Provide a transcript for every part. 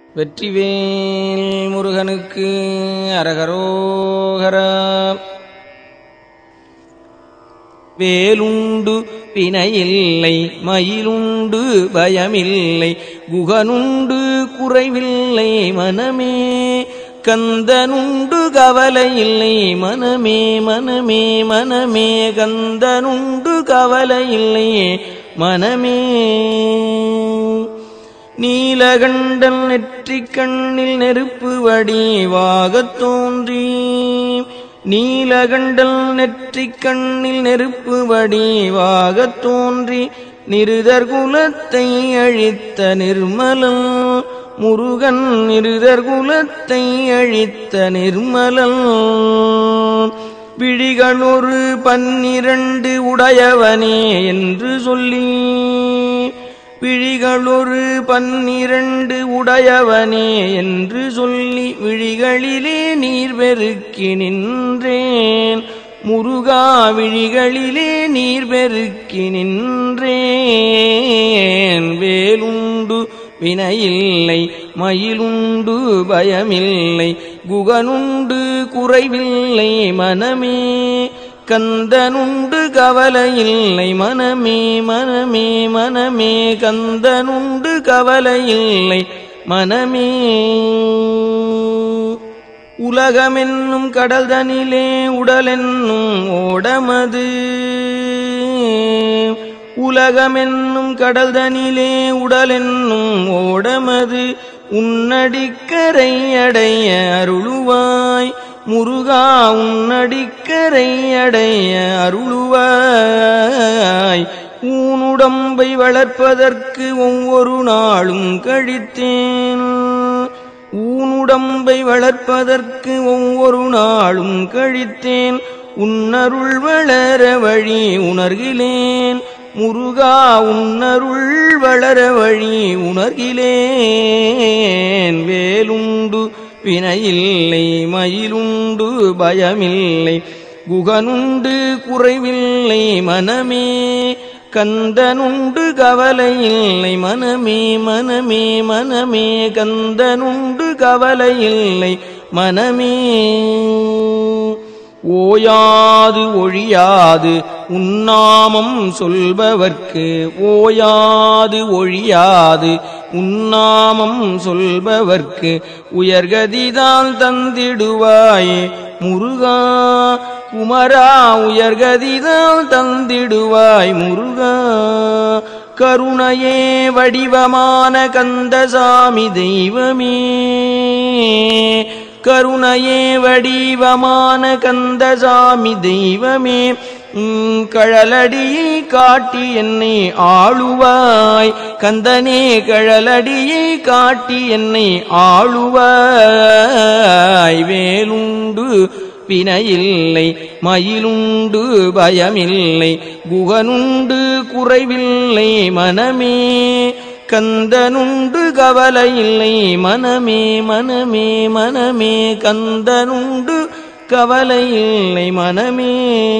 வெற்றிவேல் முருகனுக்கு அரகரோகரா வேலுண்டு பிணையில்லை மயிலுண்டு பயமில்லை குகனுண்டு குறைவில்லை மனமே கந்தனுண்டு கவலை இல்லை மனமே மனமே மனமே கந்தனுண்டு கவலை இல்லை மனமே நீலகண்டன் நெற்றிக் கண்ணில் நெருப்பு வடிவாகத் தோன்றி நீலகண்டல் நெற்றிக் கண்ணில் நெருப்பு வடிவாகத் தோன்றி நிருதர் குலத்தை அழித்த நிர்மலன் முருகன் நிருதர் குலத்தை அழித்த நிர்மலன் விழிகளொரு பன்னிரண்டு உடையவனே என்று சொல்லி விழிகளொரு பன்னிரண்டு உடையவனே என்று சொல்லி விழிகளிலே நீர் பெருக்கி நின்றேன் முருகா விழிகளிலே நீர் பெருக்கி நின்றேன் வேலுண்டு வினையில்லை மயிலுண்டு பயமில்லை குகனுண்டு குறைவில்லை மனமே கந்தனுண்டு கவலையில்லை மனமே மனமே மனமே கந்தனுண்டு கவலையில்லை மனமே உலகமென்னும் கடல் தனிலே உடலென்னும் ஓடமது உலகமென்னும் கடல் தனிலே உடலென்னும் ஓடமது உன்னடிக்கரை அடைய அருளுவாய் முருகா உன்னடிக்கரை அடைய அருளுவாய் ஊனுடம்பை வளர்ப்பதற்கு ஒவ்வொரு நாளும் கழித்தேன் ஊனுடம்பை வளர்ப்பதற்கு ஒவ்வொரு நாளும் கழித்தேன் உன்னருள் வளர வழி உணர்கிலேன் முருகா உன்னருள் வளர வழி உணர்கிலேன் வேலுண்டு வினையில்லை மயிலுண்டு பயமில்லை குகனுண்டு குறைவில்லை மனமே கந்தனுண்டு கவலையில்லை மனமே மனமே மனமே கந்தனுண்டு கவலையில்லை மனமே ஓயாது ஒழியாது உன்னாமம் சொல்பவர்க்கு ஓயாது ஒழியாது உன்னாமம் சொல்பவர்க்கு உயர்கதிதான் தந்திடுவாயே முருகா குமரா உயர்கதிதான் தந்திடுவாய் முருகா கருணையே வடிவமான கந்தசாமி தெய்வமே கருணையே வடிவமான கந்தசாமி தெய்வமே உம் கழலடியை காட்டி என்னை ஆளுவாய் கந்தனே கழலடியை காட்டி என்னை ஆளுவாய் வேலுண்டு வினையில்லை மயிலுண்டு பயமில்லை குகனுண்டு குறைவில்லை மனமே கந்தனுண்டு கவலையில்லை மனமே மனமே மனமே கந்தனுண்டு கவலையில்லை மனமே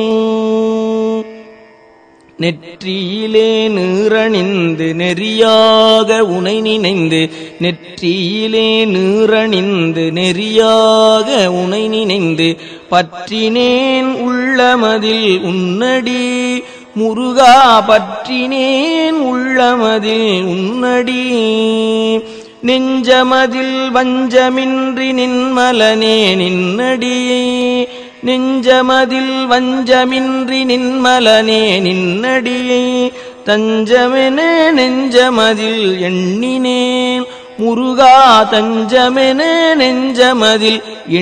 நெற்றியிலே நீரணிந்து நெறியாக உனை நினைந்து நெற்றியிலே நீரணிந்து நெறியாக உனை நினைந்து பற்றினேன் உள்ளமதில் உன்னடி முருகா பற்றினேன் உள்ளமதில் உன்னடி நெஞ்சமதில் வஞ்சமின்றி நின்மலனே நின்னடியே நெஞ்சமதில் வஞ்சமின்றி நின்மலனே நின்னடியே தஞ்சமென நெஞ்சமதில் எண்ணினேன் முருகா தஞ்சமென நெஞ்சமதில்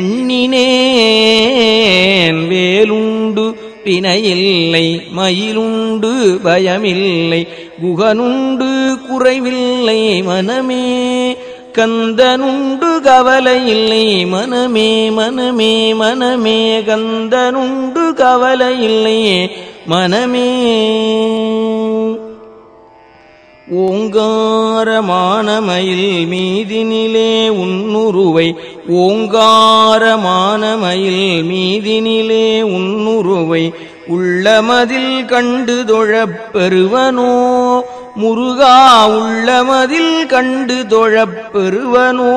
எண்ணினேன் வேலுண்டு பிணையில்லை மயிலுண்டு பயமில்லை குகனுண்டு குறைவில்லை மனமே கந்தனுண்டு கவலையில்லை மனமே மனமே மனமே கந்தனுண்டு கவலையில்லை மனமே ஓங்காரமானமயில் மீதினிலே உன்னுருவை ஓங்காரமானமயில் மீதினிலே உன்னுருவை உள்ளமதில் கண்டு தொழப் பெறுவனோ முருகா உள்ளமதில் கண்டு தொழப் பெறுவனோ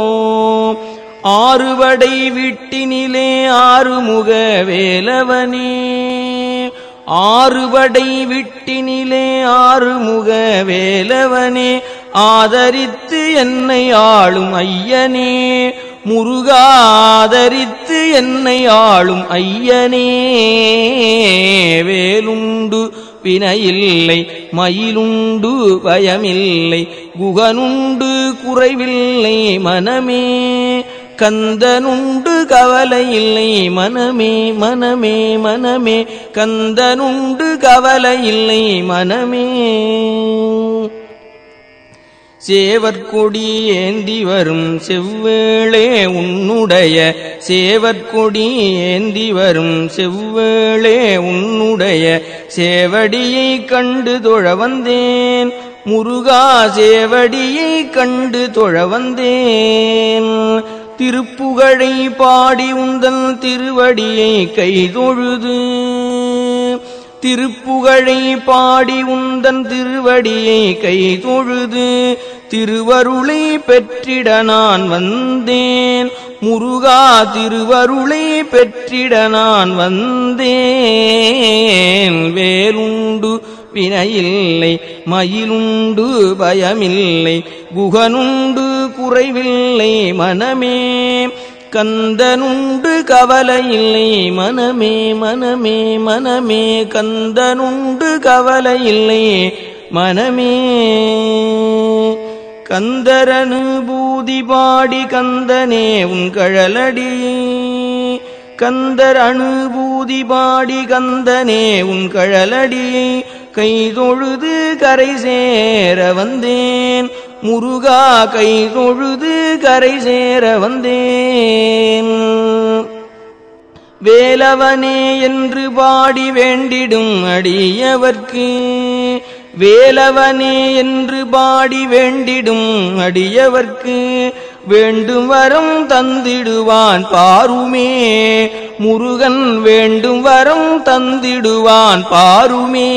ஆறுபடை வீட்டினிலே ஆறுமுக வேலவனே ஆறுபடை விட்டினிலே ஆறுமுக வேலவனே ஆதரித்து என்னை ஆளும் ஐயனே முருகா ஆதரித்து என்னை ஆளும் ஐயனே வேலுண்டு வினையில்லை மயிலுண்டு பயமில்லை குகனுண்டு குறைவில்லை மனமே கந்தனுண்டு கவலை இல்லை மனமே மனமே மனமே கந்தனுண்டு கவலை இல்லை மனமே சேவற்கொடி ஏந்தி வரும் செவ்வேளே உன்னுடைய சேவற்கொடி ஏந்தி வரும் செவ்வேளே உன்னுடைய சேவடியை கண்டு தொழ வந்தேன் முருகா சேவடியை கண்டு தொழ வந்தேன் திருப்புகழை பாடி உந்தன் திருவடியை கைதொழுது திருப்புகழை பாடி உந்தன் திருவடியை கைதொழுது திருவருளை பெற்றிட நான் வந்தேன் முருகா திருவருளை பெற்றிட நான் வந்தேன் வேலுண்டு வினையில்லை மயிலுண்டு பயமில்லை குகனுண்டு குறைவில்லை மனமே கந்தனுண்டு கவலை இல்லை மனமே மனமே மனமே கந்தனுண்டு கவலை இல்லை மனமே கந்தரனு பூதி பாடி கந்தனே உன் கழலடி கந்தர் அனுபூதி பாடி கந்தனே உன் கழலடியை கைதொழுது கரை சேர வந்தேன் முருகா கைதொழுது கரை சேர வந்தேன் வேலவனே என்று பாடி வேண்டிடும் அடியவர்க்கு வேலவனே என்று பாடி வேண்டிடும் அடியவர்க்கு வேண்டும் வரம் தந்திடுவான் பாருமே முருகன் வேண்டும் வரம் தந்திடுவான் பாருமே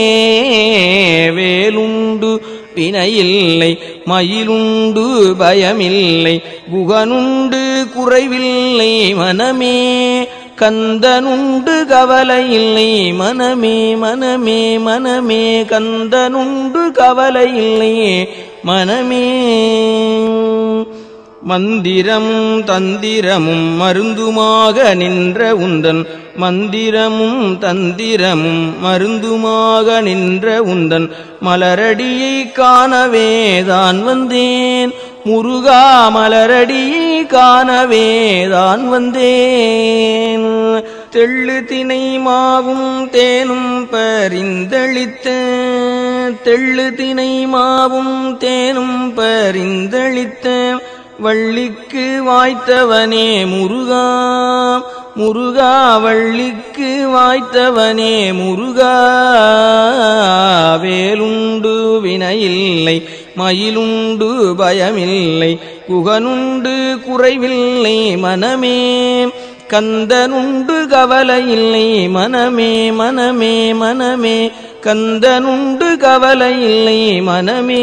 வேலுண்டு வினையில்லை மயிலுண்டு பயமில்லை குகனுண்டு குறைவில்லை மனமே கந்தனுண்டு கவலை இல்லை மனமே மனமே மனமே கந்தனுண்டு கவலை இல்லை மனமே மந்திரமும் தந்திரமும் மருந்துமாக நின்ற உந்தன் மந்திரமும் தந்திரமும் மருந்துமாக நின்ற உந்தன் மலரடியை காணவே தான் வந்தேன் முருகா மலரடியை காணவே தான் வந்தேன் தெள்ளு தினை மாவும் தேனும் பரிந்தளித்த தெள்ளு தினை மாவும் தேனும் பரிந்தளித்த வள்ளிக்கு வாய்த்தவனே முருகா முருகா வள்ளிக்கு வாய்த்தவனே முருகா வேலுண்டு வினையில்லை மயிலுண்டு பயமில்லை குகனுண்டு குறைவில்லை மனமே கந்தனுண்டு கவலை இல்லை மனமே மனமே மனமே கந்தனுண்டு கவலை இல்லை மனமே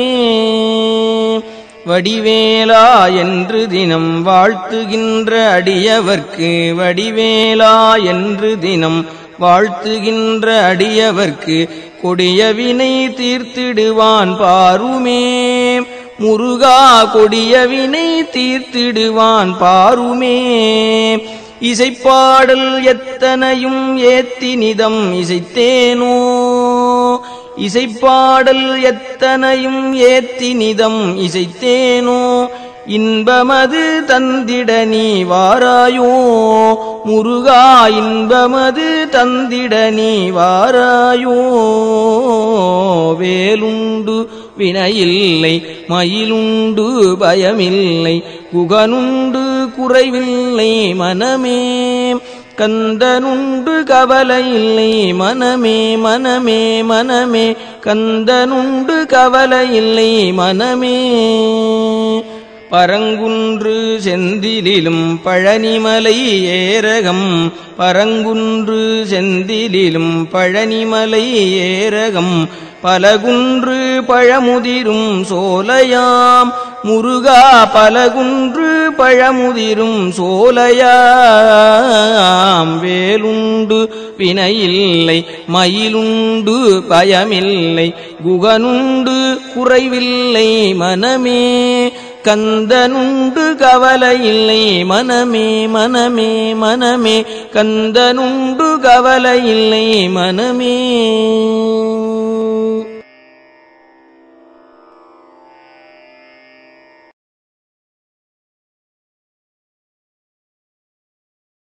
வடிவேலா என்று தினம் வாழ்த்துகின்ற அடியவர்க்கு வடிவேலா என்று தினம் வாழ்த்துகின்ற அடியவர்க்கு கொடிய வினை தீர்த்திடுவான் பாருமே முருகா கொடிய வினை தீர்த்திடுவான் பாருமே இசைப்பாடல் எத்தனையும் ஏத்தி நிதம் இசைத்தேனோ இசைப்பாடல் எத்தனையும் ஏத்தி நிதம் இசைத்தேனோ இன்பமது தந்திட நீ வாராயோ முருகா இன்பமது தந்திட நீ வாராயோ வேலுண்டு வினையில்லை மயிலுண்டு பயமில்லை குகனுண்டு குறைவில்லை மனமே கந்தனுண்டு கவலை இல்லை மனமே மனமே மனமே கந்தனுண்டு கவலை இல்லை மனமே பரங்குன்று செந்திலிலும் பழனிமலை ஏரகம் பரங்குன்று செந்திலிலும் பழனிமலை ஏரகம் பலகுன்று பழமுதிரும் சோலையாம் முருகா பலகுன்று பழமுதிரும் சோலையாம் வேலுண்டு வினையில்லை மயிலுண்டு பயமில்லை குகனுண்டு குறைவில்லை மனமே கந்தனுண்டு கவலையில்லை மனமே மனமே மனமே கந்தனுண்டு கவலையில்லை மனமே